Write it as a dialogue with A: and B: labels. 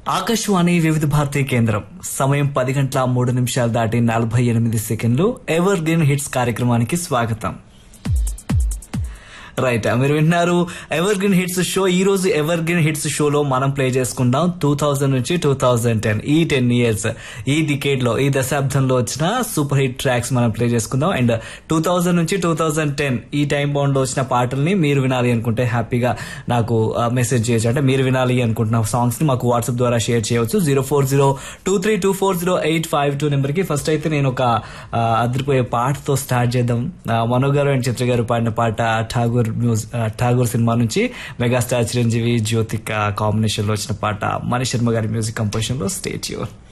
A: ఆకాశవాణి వివిధ భారతీయ కేంద్రం సమయం పది గంటల మూడు నిమిషాలు దాటి నలభై ఎనిమిది సెకండ్లు ఎవర్ గ్రీన్ హిట్స్ కార్యక్రమానికి స్వాగతం రైట్ మీరు వింటున్నారు ఎవర్ గ్రీన్ హిట్స్ షో ఈ రోజు ఎవర్ గ్రీన్ హిట్స్ షోలో మనం ప్లే చేసుకుందాం టూ థౌజండ్ నుంచి టూ థౌజండ్ టెన్ ఈ టెన్ ఇయర్స్ ఈ డికేడ్ లో ఈ దశాబ్దంలో వచ్చిన సూపర్ హిట్ ట్రాక్స్ మనం ప్లే చేసుకుందాం అండ్ టూ థౌజండ్ నుంచి టూ థౌజండ్ టెన్ ఈ టైం బౌండ్ లో వచ్చిన పాటల్ని మీరు వినాలి అనుకుంటే హ్యాపీగా నాకు మెసేజ్ చేయొచ్చు అంటే మీరు వినాలి అనుకుంటున్న సాంగ్స్ ని మాకు వాట్సాప్ ద్వారా షేర్ చేయవచ్చు zero four zero two three two four zero eight five two number కి ఫస్ట్ అయితే నేను ఒక ఆ, అదిరిపోయే పాటతో స్టార్ట్ చేద్దాం ఆ, మనో గారు అండ్ చిత్ర గారు పాడిన పాట ఠాగూర్ మ్యూజ్ ఆ, ఠాగూర్ సినిమా నుంచి మెగాస్టార్ చిరంజీవి జ్యోతిక కాంబినేషన్ లో వచ్చిన పాట మణి శర్మ గారి మ్యూజిక్ కంపోజిషన్ లో స్టేట్ యూర్